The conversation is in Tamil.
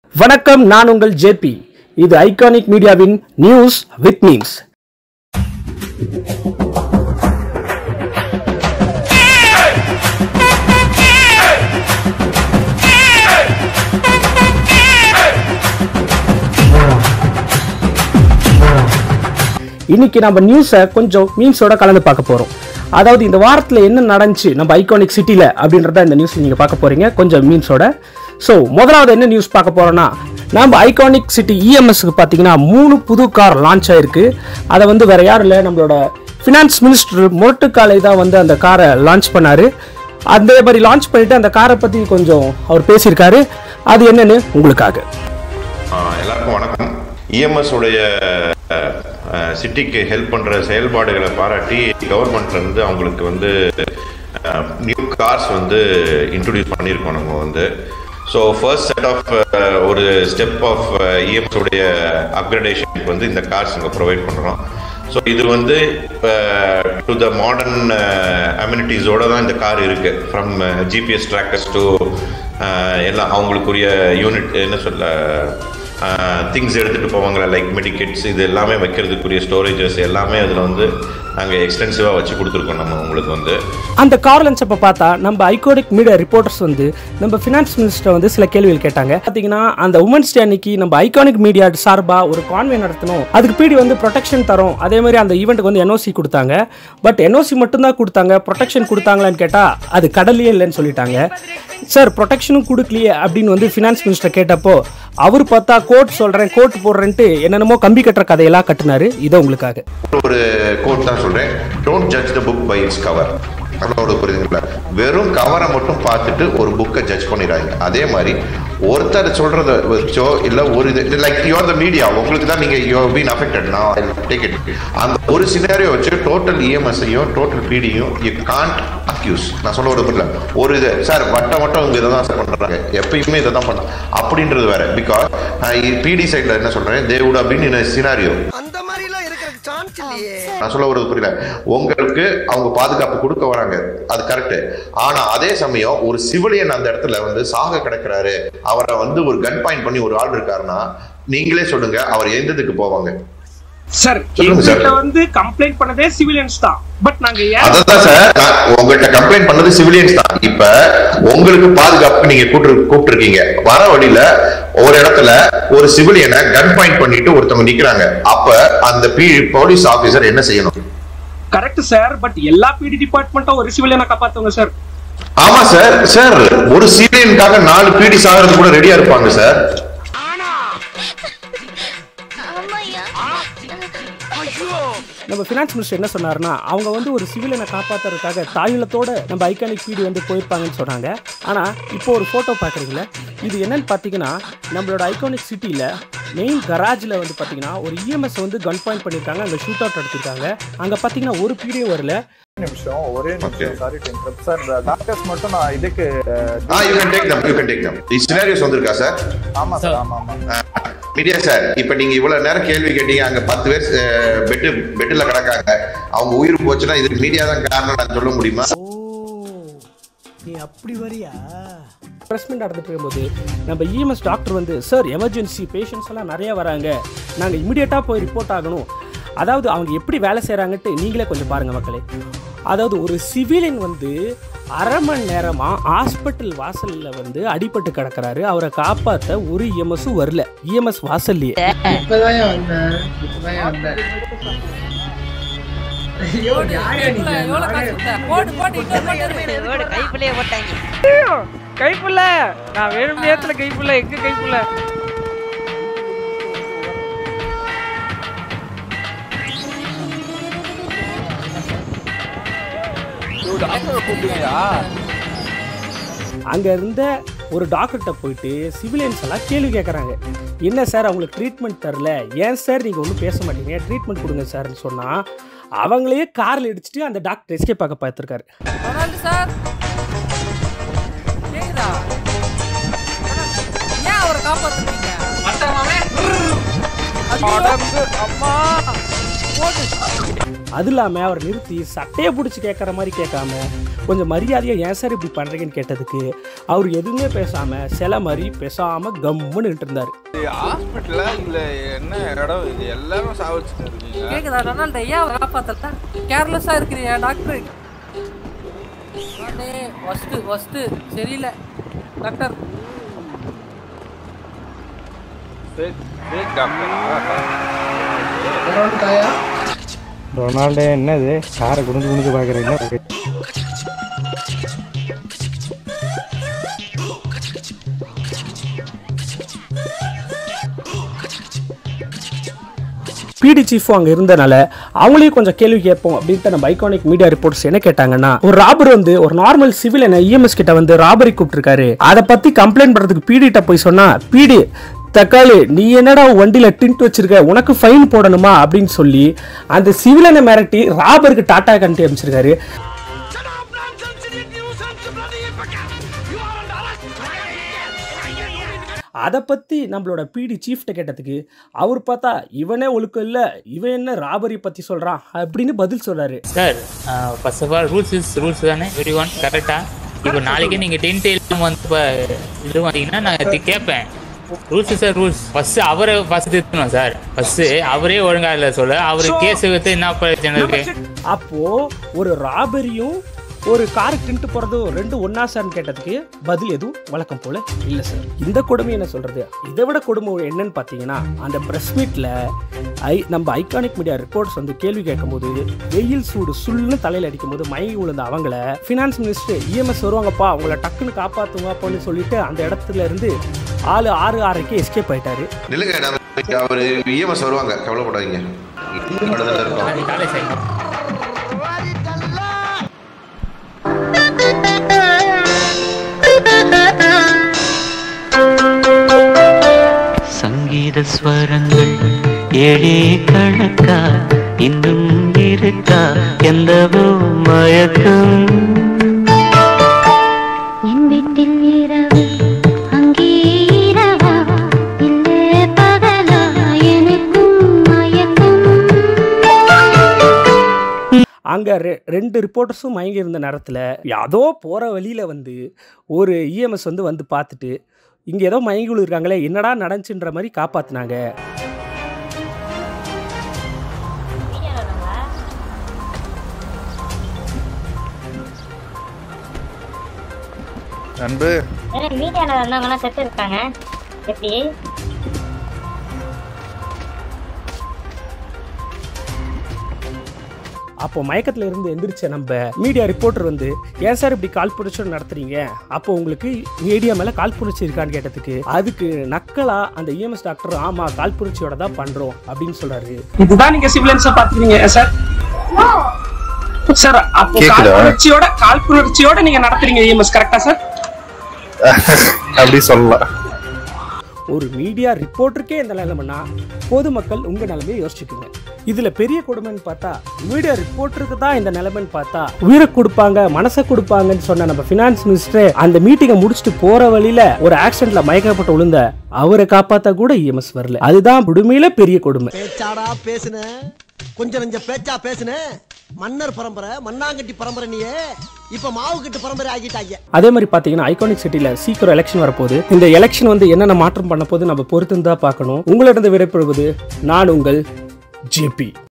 வணக்கம் நான் உங்கள் ஜேபி இது ஐகானிக் மீடியாவின் நியூஸ் வித் மீம்ஸ் இன்னைக்கு நம்ம நியூஸை கொஞ்சம் மீம்ஸோட கலந்து பார்க்க போறோம் அதாவது இந்த வாரத்தில் என்ன நடந்துச்சு நம்ம ஐகானிக் சிட்டியில் அப்படின்றத இந்த நியூஸ் நீங்கள் பார்க்க போறீங்க கொஞ்சம் மீம்ஸோட ஸோ முதலாவது என்ன நியூஸ் பார்க்க போறோம்னா நம்ம ஐகானிக் சிட்டி இஎம்எஸ்க்கு பார்த்தீங்கன்னா மூணு புது கார் லான்ச் ஆயிருக்கு அதை வந்து வேற யாரும் இல்லை நம்மளோட ஃபினான்ஸ் மினிஸ்டர் முரட்டுக்காலை தான் வந்து அந்த காரை லான்ச் பண்ணாரு அந்த மாதிரி லான்ச் பண்ணிட்டு அந்த காரை பற்றி கொஞ்சம் அவர் பேசியிருக்காரு அது என்னன்னு உங்களுக்காக ஆ, எல்லாருக்கும் வணக்கம் இஎம்எஸ் உடைய சிட்டிக்கு ஹெல்ப் பண்ற செயல்பாடுகளை பாராட்டி கவர்மெண்ட்ல இருந்து அவங்களுக்கு வந்து நியூ கார்ஸ் வந்து இன்ட்ரடியூஸ் பண்ணியிருக்கோம் நம்ம வந்து ஸோ ஃபர்ஸ்ட் செட் ஆஃப் ஒரு ஸ்டெப் ஆஃப் இஎம்எஸ் உடைய அப்கிரேடேஷனுக்கு வந்து இந்த கார்ஸ் இங்கே ப்ரொவைட் பண்ணுறோம் ஸோ இது வந்து டு த மாடர்ன் அம்யூனிட்டிஸோட தான் இந்த கார் இருக்கு ஃப்ரம் ஜிபிஎஸ் ட்ராக்கர்ஸ் டு எல்லாம் அவங்களுக்குரிய யூனிட் என்ன சொல்ல திங்ஸ் எடுத்துகிட்டு போவாங்களா லைக் மெடிக்கெட்ஸ் இது எல்லாமே வைக்கிறதுக்குரிய ஸ்டோரேஜஸ் எல்லாமே அதில் வந்து நாங்கள் எக்ஸ்டென்சிவாக வச்சு கொடுத்துருக்கோம் நம்ம உங்களுக்கு வந்து அந்த கார் லஞ்ச் அப்போ பார்த்தா நம்ம ஐகோனிக் மீடியா ரிப்போர்ட்டர்ஸ் வந்து நம்ம ஃபினான்ஸ் மினிஸ்டர் வந்து சில கேள்விகள் கேட்டாங்க பார்த்தீங்கன்னா அந்த உமன்ஸ் டே அன்னைக்கு நம்ம ஐகானிக் மீடியா சார்பாக ஒரு கான்வே நடத்தணும் அதுக்கு பிடி வந்து ப்ரொடெக்ஷன் தரோம் அதே மாதிரி அந்த ஈவெண்ட்டுக்கு வந்து என்ஓசி கொடுத்தாங்க பட் என்ஓசி மட்டும்தான் கொடுத்தாங்க ப்ரொடெக்ஷன் கொடுத்தாங்களான்னு கேட்டால் அது கடலையே இல்லைன்னு சொல்லிட்டாங்க சார் ப்ரொடெக்ஷனும் கொடுக்கலையே அப்படின்னு வந்து ஃபினான்ஸ் மினிஸ்டர் கேட்டப்போ அவர் பார்த்தா கோட் சொல்கிறேன் கோட் போடுறேன்ட்டு என்னென்னமோ கம்பி கட்டுற கதையெல்லாம் கட்டினாரு இதை உங்களுக்காக ஒரு கோட் தான் சொல்கிறேன் don't judge the book by its cover அதோட புரியுதுங்களா வெறும் கவரை மட்டும் பார்த்துட்டு ஒரு புக்கை ஜட்ஜ் பண்ணிடுறாங்க அதே மாதிரி ஒருத்தர் சொல்றத வச்சோ இல்ல ஒரு இது லைக் யூஆர் த மீடியா உங்களுக்கு தான் நீங்க யூ பீன் அஃபெக்டட் நான் டேக் இட் அந்த ஒரு சினாரியோ வச்சு டோட்டல் இஎம்எஸ்ஸையும் டோட்டல் பிடியும் யூ காண்ட் அக்யூஸ் நான் சொல்ல ஒரு புரியல ஒரு இது சார் வட்டம் வட்டம் இவங்க இதை தான் சார் பண்றாங்க எப்பயுமே இதை தான் பண்ண அப்படின்றது வேற பிகாஸ் பிடி சைட்ல என்ன சொல்றேன் தேவுட் அப்படின்னு சினாரியோ அந்த மாதிரிலாம் இருக்கிறதுக்கு சான்ஸ் இல்லையே நான் சொல்ல வருது புரியல உங்களுக்கு அவங்க பாதுகாப்பு கொடுக்க வராங்க அது கரெக்ட் ஆனா அதே சமயம் ஒரு சிவிலியன் அந்த இடத்துல வந்து சாக கிடக்குறாரு அவரை வந்து ஒரு கன் பாயிண்ட் பண்ணி ஒரு ஆள் இருக்காருன்னா நீங்களே சொல்லுங்க அவர் எந்ததுக்கு போவாங்க சார் சொல்லுங்க சார். எங்ககிட்ட வந்து கம்ப்ளைண்ட் பண்ணதே சிவிலியன்ஸ் தான் பட் நாங்க ஏன் அதான் சார் நான் உங்கள்கிட்ட கம்ப்ளைண்ட் பண்ணது சிவிலியன்ஸ் தான் இப்ப உங்களுக்கு பாதுகாப்புக்கு நீங்க கூப்பிட்டு கூப்பிட்டுருக்கீங்க வர வழியில ஒரு இடத்துல ஒரு சிவிலியனை கன் பாயிண்ட் பண்ணிட்டு ஒருத்தவங்க நிக்கிறாங்க அப்ப அந்த போலீஸ் ஆபீசர் என்ன செய்யணும் கரெக்ட் சார் பட் எல்லா பிடி டிபார்ட்மெண்ட்டும் ஒரு சிவிலியனை காப்பாத்துவாங்க சார் ஆமா சார் சார் ஒரு சிவிலியனுக்காக நாலு பீடி சாகிறது கூட ரெடியா இருப்பாங்க சார் நம்ம ஃபினான்ஸ் மினிஸ்டர் என்ன சொன்னாருன்னா அவங்க வந்து ஒரு சிவிலியனை காப்பாத்துறதுக்காக தாயுள்ளத்தோட நம்ம ஐகானிக் பிடி வந்து போயிருப்பாங்கன்னு சொன்னாங்க ஆனா இப்போ ஒரு போட்டோ பாக்குறீங்களா இது என்னன்னு பாத்தீங்கன்னா நம்மளோட ஐகானிக் சிட்டில மெயின் கராஜ்ல வந்து பாத்தீங்கன்னா ஒரு இஎம்எஸ் வந்து கன் பாயிண்ட் பண்ணிருக்காங்க அங்க ஷூட் அவுட் எடுத்திருக்காங்க அங்க பாத்தீங்கன்னா ஒரு பீடியும் வரல நிமிஷம் ஒரே Okay. நிமிஷம் sorry to interrupt sir doctors மட்டும் நான் இதுக்கு ah you can take them you can take them the scenarios வந்திருக்கா சார் ஆமா சார் ஆமா ஆமா மீடியா சார் இப்போ நீங்க இவ்வளவு நேரம் கேள்வி கேட்டீங்க அங்க பத்து பேர் பெட்டு பெட்டில் கிடக்காங்க அவங்க உயிர் போச்சுன்னா இதுக்கு மீடியா தான் காரணம் நான் சொல்ல முடியுமா நீ அப்படி வரியா ப்ரெஸ் மீட் நடந்துட்டு இருக்கும்போது நம்ம இஎம்எஸ் டாக்டர் வந்து சார் எமர்ஜென்சி பேஷண்ட்ஸ் எல்லாம் நிறைய வராங்க நாங்கள் இமிடியேட்டாக போய் ரிப்போர்ட் ஆகணும் அதாவது அவங்க எப்படி வேலை செய்கிறாங்கன்ட்டு நீங்களே கொஞ்சம் பாருங்கள் மக்களே அதாவது ஒரு சிவிலியன் வந்து அரை மணி நேரமாக ஹாஸ்பிட்டல் வாசலில் வந்து அடிபட்டு கிடக்குறாரு அவரை காப்பாற்ற ஒரு இஎம்எஸும் வரல இஎம்எஸ் வாசல்லையே இப்பதான் வந்தேன் இப்பதான் வந்தேன் ஐயோ யாரா நீ கைப்பிள்ளைய போட்டாங்க கைப்புள்ள நான் வேணும் நேரத்துல கைப்புள்ள எங்க கைப்புள்ள அங்கே இருந்த ஒரு டாக்டர்கிட்ட போயிட்டு சிவிலியன்ஸ் எல்லாம் கேள்வி கேட்குறாங்க என்ன சார் அவங்களுக்கு ட்ரீட்மெண்ட் தரல ஏன் சார் நீங்கள் ஒன்றும் பேச மாட்டீங்க ட்ரீட்மெண்ட் கொடுங்க சார்னு சொன்னால் அவங்களையே காரில் இடிச்சிட்டு அந்த டாக்டர் எஸ்கேப் பார்க்க பார்த்துருக்காரு ரொனால்டு சார் கேக்குதா ஏன் அவரை காப்பாத்துறீங்க அம்மா போடு அது இல்லாமல் அவர் நிறுத்தி சட்டையை பிடிச்சி கேட்குற மாதிரி கேட்காம கொஞ்சம் மரியாதையாக ஏன் சார் இப்படி பண்ணுறீங்கன்னு கேட்டதுக்கு அவர் எதுவுமே பேசாமல் சில மாதிரி பேசாமல் கம்முன்னு இருந்தார் ஹாஸ்பிட்டலா இல்ல என்ன இடம் இது எல்லாரும் சாவடிச்சுட்டு இருக்கீங்க கேக்குதா ரொனால்டோ ஏன் காப்பாத்தல கேர்லெஸ்ஸா இருக்கிறியா டாக்டர் ஃபஸ்ட்டு ஃபஸ்ட்டு சரியில்லை doctor fake fake doctor Ronaldo என்னது காரை குடிஞ்சு குடிஞ்சு பார்க்குறீங்க பிடி சீஃபும் அங்கே இருந்தனால அவங்களையும் கொஞ்சம் கேள்வி கேட்போம் அப்படின்ட்டு நம்ம ஐகானிக் மீடியா ரிப்போர்ட்ஸ் என்ன கேட்டாங்கன்னா ஒரு ராபர் வந்து ஒரு நார்மல் சிவில் என்ன இஎம்எஸ் கிட்ட வந்து ராபரி கூப்பிட்டுருக்காரு அதை பற்றி கம்ப்ளைண்ட் பண்ணுறதுக்கு பிடிட்ட போய் சொன்னா பிடி தக்காளி நீ என்னடா உன் வண்டியில டிண்ட் வச்சிருக்க உனக்கு ஃபைன் போடணுமா அப்படின்னு சொல்லி அந்த சிவிலனை மிரட்டி ராபருக்கு டாட்டா கண்டி அமைச்சிருக்காரு அதை பற்றி நம்மளோட பிடி சீஃப்ட்ட கேட்டதுக்கு அவர் பார்த்தா இவனே ஒழுக்கம் இல்லை இவன் என்ன ராபரி பற்றி சொல்கிறான் அப்படின்னு பதில் சொல்கிறாரு sir first of all rules is rules தானே எவ்ரி ஒன் கரெக்டாக இப்போ நாளைக்கே நீங்கள் டென்த் இல்லாமல் வந்து இப்போ இது வந்தீங்கன்னா நான் இது கேட்பேன் ரூல்ஸ் சார் ரூல்ஸ் ஃபர்ஸ்ட் அவரை ஃபர்ஸ்ட் திருத்தணும் சார் ஃபர்ஸ்ட் அவரே ஒழுங்கா இல்லை சொல்ல அவர் கேஸ் வைத்து என்ன பிரச்சனை இருக்கு அப்போ ஒரு ராபரியும் ஒரு கார் டின்ட்டு போகிறதும் ரெண்டு ஒன்றா சார்னு கேட்டதுக்கு பதில் எதுவும் வழக்கம் போல இல்லை சார் இந்த கொடுமை என்ன சொல்கிறது இதை விட கொடுமை என்னன்னு பார்த்தீங்கன்னா அந்த ப்ரெஸ் மீட்டில் ஐ நம்ம ஐகானிக் மீடியா ரிப்போர்ட்ஸ் வந்து கேள்வி கேட்கும்போது வெயில் சூடு சுள்ளுன்னு தலையில் அடிக்கும்போது மயங்கி விழுந்த அவங்கள ஃபினான்ஸ் மினிஸ்டர் இஎம்எஸ் வருவாங்கப்பா அவங்கள டக்குன்னு காப்பாற்றுங்க அப்படின்னு சொல்லிட்டு அந்த இடத்துல இருந்து ஆளு ஆறு ஆறுக்கு எஸ்கேப் ஆயிட்டாரு நில்லுங்க நம்ம அவர் இஎம்எஸ் வருவாங்க கவலைப்படாதீங்க அடுத்ததுல இருக்கோம் காலை சார் சங்கீத ஸ்வரங்கள் ஏழே கணக்கா இன்னும் இருக்கா எந்தவோ மயக்கம் என் வீட்டில் இரவு அங்கே இரவா இல்லே பகலா எனக்கும் மயக்கம் அங்கே ரெ ரெண்டு ரிப்போர்ட்டர்ஸும் மயங்கி இருந்த நேரத்தில் ஏதோ போகிற வழியில் வந்து ஒரு இஎம்எஸ் வந்து வந்து பார்த்துட்டு இங்கே ஏதோ மயங்கி விழுறாங்களே என்னடா நடந்துச்சுன்ற மாதிரி காப்பாற்றினாங்க அன்பு மீடியால வந்தவங்கலாம் செத்து இருக்காங்க எப்படி அப்போ மயக்கத்தில் இருந்து எந்திரிச்ச நம்ம மீடியா ரிப்போர்ட்டர் வந்து ஏன் சார் இப்படி கால் புரட்சி நடத்துறீங்க அப்போ உங்களுக்கு மீடியா மேலே கால் புரட்சி இருக்கான்னு கேட்டதுக்கு அதுக்கு நக்கலா அந்த இஎம்எஸ் டாக்டர் ஆமா கால் புரட்சியோட தான் பண்றோம் அப்படின்னு சொல்றாரு இதுதான் நீங்க சிவிலியன்ஸை பார்த்துருக்கீங்க சார் சார் அப்போ கேக்குதா? கால்புணர்ச்சியோட கால்புணர்ச்சியோட நீங்க நடத்துறீங்க இஎம்எஸ் கரெக்டா சார் அப்படி சொல்லலாம் ஒரு மீடியா ரிப்போர்ட்டருக்கே இந்த நிலைமைனா பொதுமக்கள் உங்க நிலைமையை யோசிச்சுக்குங்க இதுல பெரிய கொடுமைன்னு பார்த்தா மீடியா ரிப்போர்ட்டருக்கு தான் இந்த நிலைமைன்னு பார்த்தா உயிரை கொடுப்பாங்க மனசை கொடுப்பாங்கன்னு சொன்ன நம்ம ஃபினான்ஸ் மினிஸ்டர் அந்த மீட்டிங்கை முடிச்சுட்டு போற வழியில ஒரு ஆக்சிடென்ட்ல மயக்கப்பட்டு விழுந்த அவரை காப்பாத்த கூட இஎம்எஸ் வரல அதுதான் உண்மையில பெரிய கொடுமை பேச்சாடா பேசுன கொஞ்சம் நெஞ்ச பேச்சா பேசுன மன்னர் பரம்பரை மண்ணாங்கட்டி பரம்பரை நீயே இப்ப மாவு கட்டு பரம்பரை ஆகிட்டாங்க அதே மாதிரி பார்த்தீங்கன்னா ஐகானிக் சிட்டியில் சீக்கிரம் எலெக்ஷன் வரப்போகுது இந்த எலெக்ஷன் வந்து என்னென்ன மாற்றம் பண்ண போது நம்ம பொறுத்து தான் பார்க்கணும் உங்களிடம் விடைபெறுவது நான் உங்கள் ஜேபி